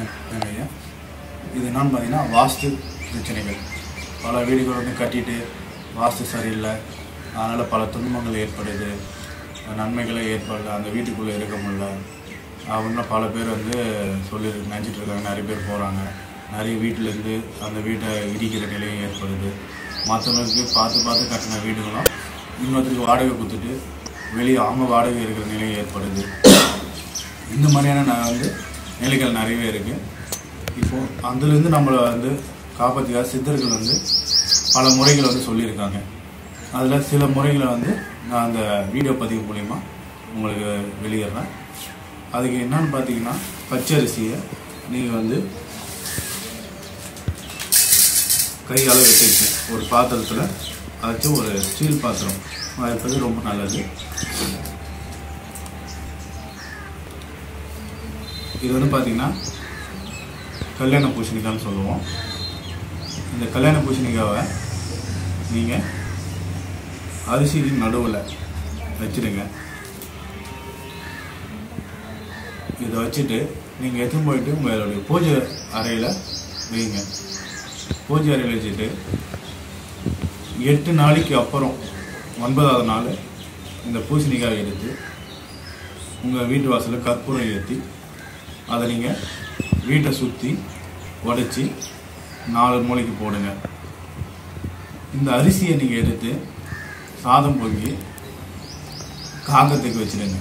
ஐயா இது என்னன்னு பார்த்தீங்கன்னா வாஸ்து பிரச்சனைகள் பல வீடுகள் வந்து கட்டிட்டு வாஸ்து சரியில்லை அதனால் பல துன்பங்கள் ஏற்படுது நன்மைகளே ஏற்படல அந்த வீட்டுக்குள்ளே இருக்க முடியல அப்படின்னு பல பேர் வந்து சொல்லி நினச்சிட்டு இருக்காங்க நிறைய பேர் போகிறாங்க நிறைய வீட்டிலேருந்து அந்த வீட்டை இடிக்கிற நிலையும் ஏற்படுது மற்றவங்களுக்கு பார்த்து பார்த்து கட்டின வீடுகளும் இன்னொருத்தருக்கு வாடகை கொடுத்துட்டு வெளியே அவங்க வாடகை இருக்கிற நிலையும் ஏற்படுது இந்த மாதிரியான நான் வந்து நிலைகள் நிறையவே இருக்குது இப்போது அதுலேருந்து நம்மளை வந்து காப்பாற்றிக்க சித்தர்கள் வந்து பல முறைகள் வந்து சொல்லியிருக்காங்க அதில் சில முறைகளை வந்து நான் அந்த வீடியோ பதிவு மூலிமா உங்களுக்கு வெளியிடுறேன் அதுக்கு என்னன்னு பார்த்தீங்கன்னா பச்சரிசியை நீங்கள் வந்து கையால் வெட்டிச்சு ஒரு பாத்திரத்தில் அதாச்சும் ஒரு ஸ்டீல் பாத்திரம் வைப்பது ரொம்ப நல்லது இது வந்து பார்த்தீங்கன்னா கல்யாண பூசணிக்கான்னு சொல்லுவோம் இந்த கல்யாண பூசணிக்காவை நீங்கள் அரிசிக்கு நடுவில் வச்சிடுங்க இதை வச்சுட்டு நீங்கள் எடுத்துன்னு போயிட்டு உங்களுடைய பூஜை அறையில் வைங்க பூஜை அறையில் வச்சுட்டு எட்டு நாளைக்கு அப்புறம் ஒன்பதாவது நாள் இந்த பூசணிக்காய் எடுத்து உங்கள் வீட்டு வாசலில் கற்பூரம் ஏற்றி அதை நீங்கள் வீட்டை சுற்றி உடைச்சி நாலு மூளைக்கு போடுங்க இந்த அரிசியை நீங்கள் எடுத்து சாதம் பொங்கி காகத்துக்கு வச்சிடுங்க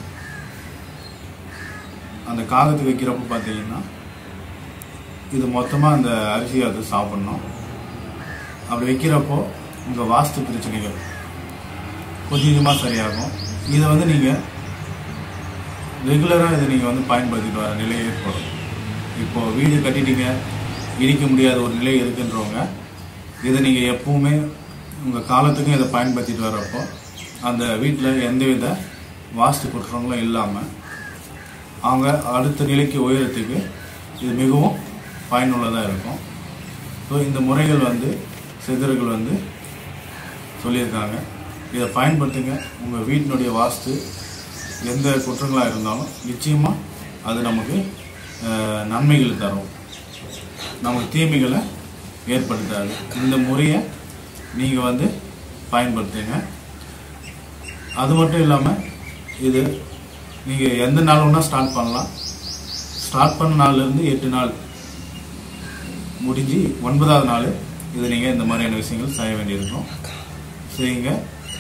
அந்த காகத்துக்கு வைக்கிறப்ப பார்த்தீங்கன்னா இது மொத்தமாக அந்த அரிசியை அது சாப்பிட்ணும் அப்படி வைக்கிறப்போ உங்கள் வாஸ்து பிரச்சனைகள் கொஞ்சம் கொஞ்சமாக சரியாகும் இதை வந்து நீங்கள் ரெகுலராக இதை நீங்கள் வந்து பயன்படுத்திட்டு வர நிலை ஏற்படும் இப்போது வீடு கட்டிட்டீங்க இடிக்க முடியாத ஒரு நிலை இருக்குன்றவங்க இதை நீங்கள் எப்பவுமே உங்கள் காலத்துக்கும் இதை பயன்படுத்திட்டு வர்றப்போ அந்த வீட்டில் எந்தவித வாஸ்து குற்றங்களும் இல்லாமல் அவங்க அடுத்த நிலைக்கு உயரத்துக்கு இது மிகவும் பயனுள்ளதாக இருக்கும் ஸோ இந்த முறைகள் வந்து சித்தர்கள் வந்து சொல்லியிருக்காங்க இதை பயன்படுத்துங்க உங்கள் வீட்டினுடைய வாஸ்து எந்த குற்றங்களாக இருந்தாலும் நிச்சயமாக அது நமக்கு அஹ், நன்மைகள் தரும் நமக்கு தீமைகளை ஏற்படுத்தாது இந்த முறையை நீங்கள் வந்து பயன்படுத்துங்க அது மட்டும் இல்லாமல் இது நீங்கள் எந்த நாள் வேணால் ஸ்டார்ட் பண்ணலாம் ஸ்டார்ட் பண்ண நாள்லேருந்து எட்டு நாள் முடிஞ்சு ஒன்பதாவது நாள் இது நீங்கள் இந்த மாதிரியான விஷயங்கள் செய்ய வேண்டியிருக்கும் செய்யுங்க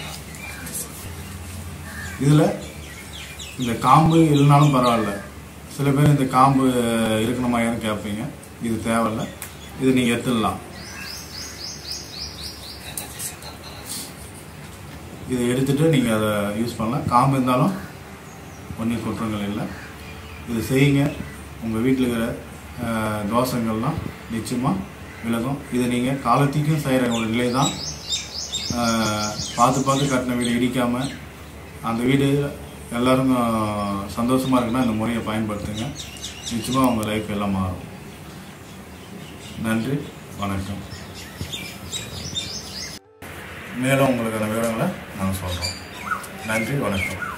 இதில் இந்த காம்பு இல்லைனாலும் பரவாயில்ல சில பேர் இந்த காம்பு இருக்கணுமாயான்னு கேட்பீங்க இது தேவையில்ல இது நீங்கள் எடுத்துடலாம் இதை எடுத்துட்டு நீங்கள் அதை யூஸ் பண்ணலாம் காம்பு இருந்தாலும் ஒன்றும் குற்றங்கள் இல்லை இது செய்யுங்க உங்கள் வீட்டில் இருக்கிற அஹ், தோஷங்கள்லாம் நிச்சயமாக விலகும் இதை நீங்கள் காலத்திக்கும் செய்கிற ஒரு நிலை தான் அஹ், பார்த்து பார்த்து கட்டின வீடு இடிக்காமல் அந்த வீடு எல்லாரும் சந்தோஷமாக இருக்குன்னா இந்த முறையை பயன்படுத்துங்க நிச்சயமாக உங்கள் லைஃப் எல்லாம் மாறும் நன்றி வணக்கம் மேலும் உங்களுக்கான விவரங்களை நாங்கள் சொல்கிறோம் நன்றி வணக்கம்